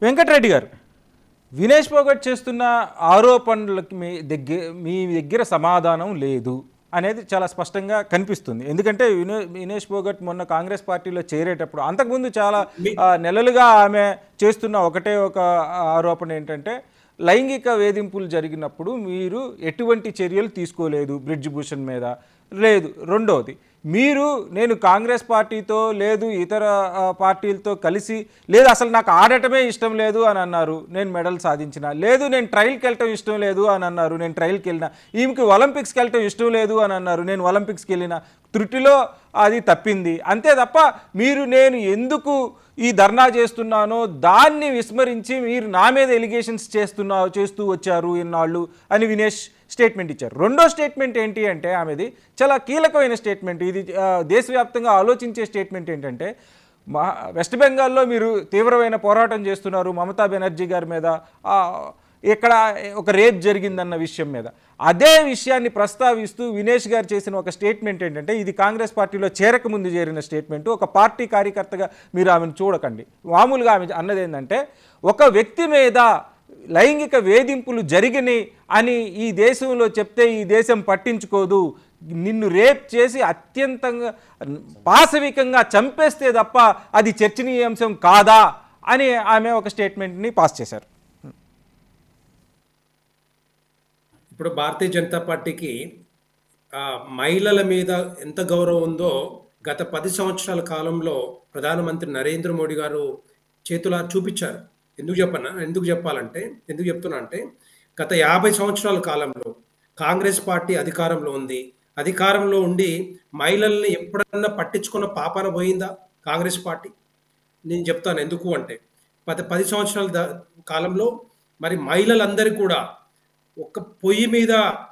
వెంకటరెడ్డి గారు వినేష్ పోగట్ చేస్తున్న ఆరోపణలకి మీ దగ్గర మీ దగ్గర సమాధానం లేదు అనేది చాలా స్పష్టంగా కనిపిస్తుంది ఎందుకంటే వినే వినేష్ పోగట్ మొన్న కాంగ్రెస్ పార్టీలో చేరేటప్పుడు అంతకుముందు చాలా ఆ, నెలలుగా ఆమె చేస్తున్న ఒకటే ఒక ఆరోపణ ఏంటంటే లైంగిక వేధింపులు జరిగినప్పుడు మీరు ఎటువంటి చర్యలు తీసుకోలేదు బ్రిడ్జ్ భూషణ్ మీద లేదు రెండవది మీరు నేను కాంగ్రెస్ పార్టీతో లేదు ఇతర ఆ, పార్టీలతో కలిసి లేదు అసలు నాకు ఆడటమే ఇష్టం లేదు అని అన్నారు నేను మెడల్ సాధించిన లేదు నేను ట్రయల్కి వెళ్ళటం ఇష్టం లేదు అని అన్నారు నేను ట్రయల్కి వెళ్ళిన ఈమెకి ఒలింపిక్స్కి వెళ్ళటం ఇష్టం లేదు అని అన్నారు నేను ఒలింపిక్స్కి వెళ్ళిన త్రుటిలో అది తప్పింది అంతే తప్ప మీరు నేను ఎందుకు ఈ ధర్నా చేస్తున్నానో దాన్ని విస్మరించి మీరు నా మీద ఎలిగేషన్స్ చేస్తున్నా చేస్తూ వచ్చారు ఇన్నాళ్ళు అని వినేష్ స్టేట్మెంట్ ఇచ్చారు రెండో స్టేట్మెంట్ ఏంటి అంటే ఆమెది చాలా కీలకమైన స్టేట్మెంట్ ఇది ఆ, దేశవ్యాప్తంగా ఆలోచించే స్టేట్మెంట్ ఏంటంటే మా వెస్ట్ బెంగాల్లో మీరు తీవ్రమైన పోరాటం చేస్తున్నారు మమతా బెనర్జీ గారి మీద ఆ, ఇక్కడ ఒక రేప్ జరిగిందన్న విషయం మీద అదే విషయాన్ని ప్రస్తావిస్తూ వినేష్ గారు చేసిన ఒక స్టేట్మెంట్ ఏంటంటే ఇది కాంగ్రెస్ పార్టీలో చేరక ముందు చేరిన స్టేట్మెంట్ ఒక పార్టీ కార్యకర్తగా మీరు ఆమెను చూడకండి మామూలుగా ఆమె అన్నది ఏంటంటే ఒక వ్యక్తి మీద లైంగిక వేధింపులు జరిగినాయి అని ఈ దేశంలో చెప్తే ఈ దేశం పట్టించుకోదు నిన్ను రేప్ చేసి అత్యంతంగా పాశవికంగా చంపేస్తే తప్ప అది చర్చనీయాంశం కాదా అని ఆమె ఒక స్టేట్మెంట్ని పాస్ చేశారు ఇప్పుడు భారతీయ జనతా పార్టీకి ఆ, మహిళల మీద ఎంత గౌరవం ఉందో గత పది సంవత్సరాల కాలంలో ప్రధానమంత్రి నరేంద్ర మోడీ గారు చేతులా చూపించారు ఎందుకు చెప్పనా ఎందుకు చెప్పాలంటే ఎందుకు చెప్తున్నా అంటే గత యాభై సంవత్సరాల కాలంలో కాంగ్రెస్ పార్టీ అధికారంలో ఉంది అధికారంలో ఉండి మహిళల్ని ఎప్పుడన్నా పట్టించుకున్న పాపాన పోయిందా కాంగ్రెస్ పార్టీ నేను చెప్తాను ఎందుకు అంటే పది పది సంవత్సరాల ద- కాలంలో మరి మహిళలందరూ కూడా ఒక పొయ్యి మీద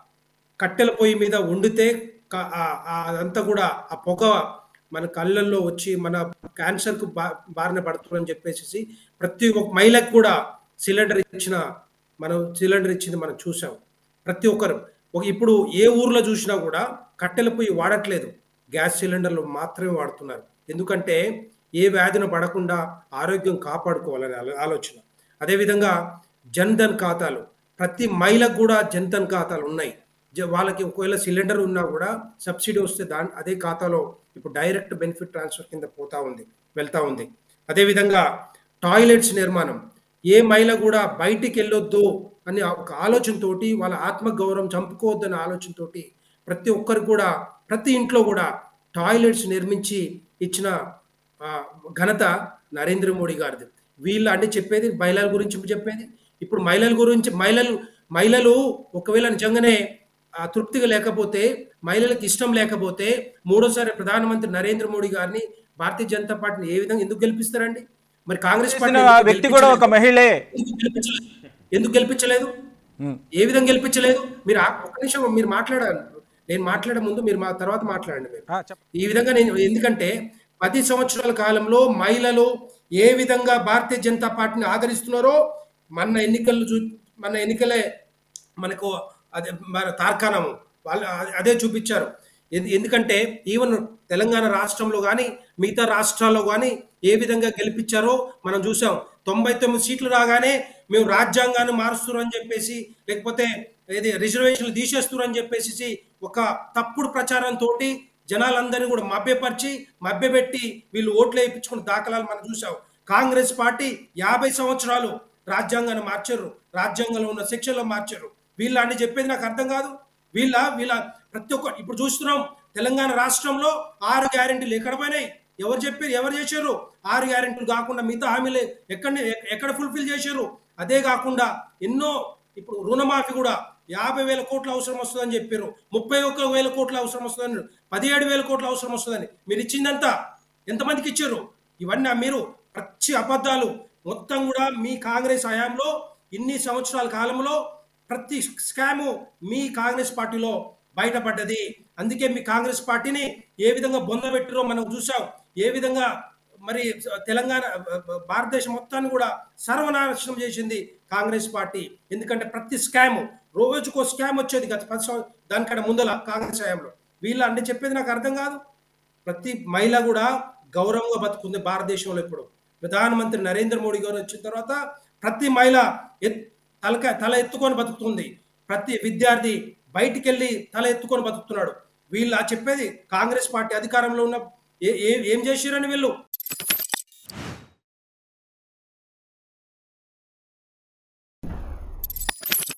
కట్టెల పొయ్యి మీద వండితే క- ఆ- ఆ అదంతా కూడా ఆ పొగ మన కళ్ళల్లో వచ్చి మన క్యాన్సర్కు బా బారిన పడుతుందని చెప్పేసి ప్రతి ఒక్క మహిళకు కూడా సిలిండర్ ఇచ్చిన మనం సిలిండర్ ఇచ్చింది మనం చూసాం ప్రతి ఒక్కరు ఒక ఇప్పుడు ఏ ఊర్లో చూసినా కూడా కట్టెల పొయ్యి వాడట్లేదు గ్యాస్ సిలిండర్లు మాత్రమే వాడుతున్నారు ఎందుకంటే ఏ వ్యాధిని పడకుండా ఆరోగ్యం కాపాడుకోవాలనే ఆలో- ఆలోచన అదేవిధంగా జన్ ధన్ ఖాతాలు ప్రతి మహిళకు కూడా జన్ ధన్ ఖాతాలు ఉన్నాయి జ- వాళ్ళకి ఒకవేళ సిలిండర్ ఉన్నా కూడా సబ్సిడీ వస్తే దాని అదే ఖాతాలో ఇప్పుడు డైరెక్ట్ బెనిఫిట్ ట్రాన్స్ఫర్ కింద పోతా ఉంది వెళ్తా ఉంది అదేవిధంగా టాయిలెట్స్ నిర్మాణం ఏ మహిళ కూడా బయటికి వెళ్ళొద్దు అని ఒక ఆలోచనతోటి వాళ్ళ ఆత్మగౌరవం చంపుకోవద్దు అనే ఆలోచనతోటి ప్రతి ఒక్కరు కూడా ప్రతి ఇంట్లో కూడా టాయిలెట్స్ నిర్మించి ఇచ్చిన ఆ, ఘనత నరేంద్ర మోడీ గారిది వీళ్ళు అంటే చెప్పేది మహిళల గురించి చెప్పేది ఇప్పుడు మహిళల గురించి మహిళలు మహిళలు ఒకవేళ నిజంగానే ఆ, తృప్తిగా లేకపోతే మహిళలకు ఇష్టం లేకపోతే మూడోసారి ప్రధానమంత్రి నరేంద్ర మోడీ గారిని భారతీయ జనతా పార్టీని ఏ విధంగా ఎందుకు గెలిపిస్తారండి మరి కాంగ్రెస్ పార్టీ చేసిన ఎందుకు వ్యక్తి కూడా ఒక గెలిపించలేదు? మహిళే ఎందుకు గెలిపించలేదు ఎందుకు గెలిపించలేదు ఉమ్. ఏ విధంగా గెలిపించలేదు మీరు ఆ- ఒక్క నిమిషం మీరు మాట్లాడాలి నేను మాట్లాడే ముందు మీరు మా తర్వాత మాట్లాడండి మీరు ఆ, చెప్ప ఈ విధంగా నేను ఎందుకంటే పది సంవత్సరాల కాలంలో మహిళలు ఏ విధంగా భారతీయ జనతా పార్టీని ఆదరిస్తున్నారో మన ఎన్నికలు చూ మన ఎన్నికలే మనకు అదే మన తార్కాణము వాళ్ళు అదే- అదే చూపించారు ఎందు- ఎందుకంటే ఈవెన్ తెలంగాణ రాష్ట్రంలో కానీ మిగతా రాష్ట్రాల్లో కానీ ఏ విధంగా గెలిపించారో మనం చూసాం తొంభై తొమ్మిది సీట్లు రాగానే మేము రాజ్యాంగాన్ని మారుస్తున్నారు అని చెప్పేసి లేకపోతే ఏది రిజర్వేషన్లు తీసేస్తున్నారు అని చెప్పేసి ఒక తప్పుడు ప్రచారంతో జనాలందరినీ కూడా మభ్యపరిచి మభ్యపెట్టి వీళ్ళు ఓట్లు వేయించుకున్న దాఖలాలు మనం చూసాం కాంగ్రెస్ పార్టీ యాభై సంవత్సరాలు రాజ్యాంగాన్ని మార్చారు రాజ్యాంగంలో ఉన్న శిక్షలో మార్చారు వీళ్ళ అని చెప్పేది నాకు అర్థం కాదు వీళ్ళ వీళ్ళ ప్రతి ఒక్క ఇప్పుడు చూస్తున్నాం తెలంగాణ రాష్ట్రంలో ఆరు గ్యారెంటీలు ఎక్కడ పోయినాయి ఎవరు చెప్పారు ఎవరు చేశారు ఆరు గ్యారెంటీలు కాకుండా మిగతా హామీలు ఎక్కడ ఎక్కడ ఫుల్ఫిల్ చేశారు అదే కాకుండా ఎన్నో ఇప్పుడు రుణమాఫీ కూడా యాభై వేల కోట్ల అవసరం వస్తుందని చెప్పారు ముప్పై ఒక్క వేల కోట్ల అవసరం వస్తుందని పదిహేడు వేల కోట్ల అవసరం వస్తుందని మీరు ఇచ్చిందంతా ఎంతమందికి ఇచ్చారు ఇవన్నీ మీరు ప్రతి అబద్ధాలు మొత్తం కూడా మీ కాంగ్రెస్ హయాంలో ఇన్ని సంవత్సరాల కాలంలో ప్రతి స్కాము మీ కాంగ్రెస్ పార్టీలో బయటపడ్డది అందుకే మీ కాంగ్రెస్ పార్టీని ఏ విధంగా బొందబెట్టిరో మనం చూసాం ఏ విధంగా మరి తెలంగాణ భారతదేశం మొత్తాన్ని కూడా సర్వనాశనం చేసింది కాంగ్రెస్ పార్టీ ఎందుకంటే ప్రతి స్కామ్ రోజుకో స్కామ్ వచ్చేది గత పది సంవ- దానికంటే ముందల కాంగ్రెస్ హయాంలో వీళ్ళు అంటే చెప్పేది నాకు అర్థం కాదు ప్రతి మహిళ కూడా గౌరవంగా బతుకుంది భారతదేశంలో ఇప్పుడు ప్రధానమంత్రి నరేంద్ర మోడీ గారు వచ్చిన తర్వాత ప్రతి మహిళ ఎత్ తలక తల ఎత్తుకొని బతుకుతుంది ప్రతి విద్యార్థి బయటికి వెళ్ళి తల ఎత్తుకొని బతుకుతున్నాడు వీళ్ళు ఆ చెప్పేది కాంగ్రెస్ పార్టీ అధికారంలో ఉన్న ఏ ఏ- ఏం చేసిరని వీళ్ళు